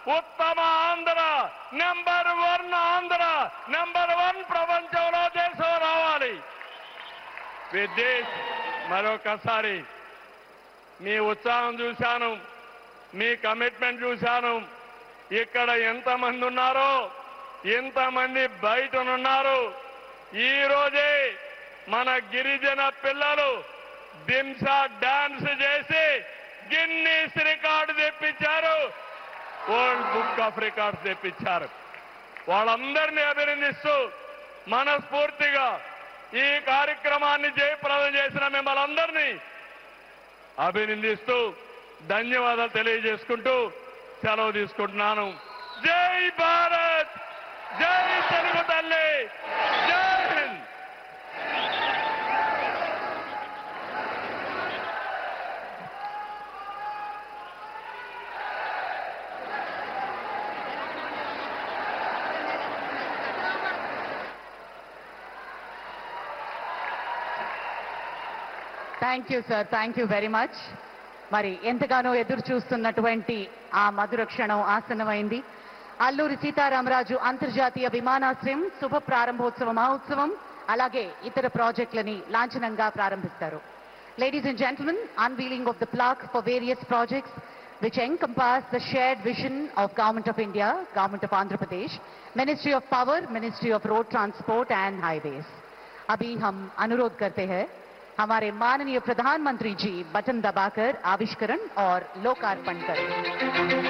ఉత్తమ Andhra number one Andhra number one ప్రపంచంలో దేశం రావాలి విద్యేష్ మరొకసారి మీ ఉత్సాహం చూశాను మీ కమిట్మెంట్ చూశాను ఇక్కడ ఎంతమంది ఉన్నారో ఎంతమంది బయటనున్నారు ఈ రోజే మన గిరిజన పిల్లలు దింసా డాన్స్ చేసి గిన్నీస్ రికార్డు తెప్పించారు వరల్డ్ బుక్ ఆఫ్ రికార్డ్స్ తెప్పించారు వాళ్ళందరినీ అభినందిస్తూ మనస్ఫూర్తిగా ఈ కార్యక్రమాన్ని జయప్రదం చేసిన మిమ్మల్ని అందరినీ అభినందిస్తూ ధన్యవాదాలు తెలియజేసుకుంటూ సెలవు తీసుకుంటున్నాను జై భారత్ జై తెలుగు తల్లి జై Hind thank you sir thank you very much మరి ఎంతగానో ఎదురు చూస్తున్నటువంటి ఆ మధుర క్షణం ఆసన్నమైంది అల్లూరి సీతారామరాజు అంతర్జాతీయ విమానాశ్రయం శుభ ప్రారంభోత్సవ మహోత్సవం అలాగే ఇతర ప్రాజెక్టులని లాంఛనంగా ప్రారంభిస్తారు ladies and gentlemen unveiling of the plaque for various projects which encompass the shared vision of Government of India, Government of Andhra Pradesh, Ministry of Power, Ministry of Road Transport and Highways. अभी हम अनुरोध करते हैं हमारे माननीय प्रधानमंत्री जी button दबाकर आविष्करण और लोकार्पण करें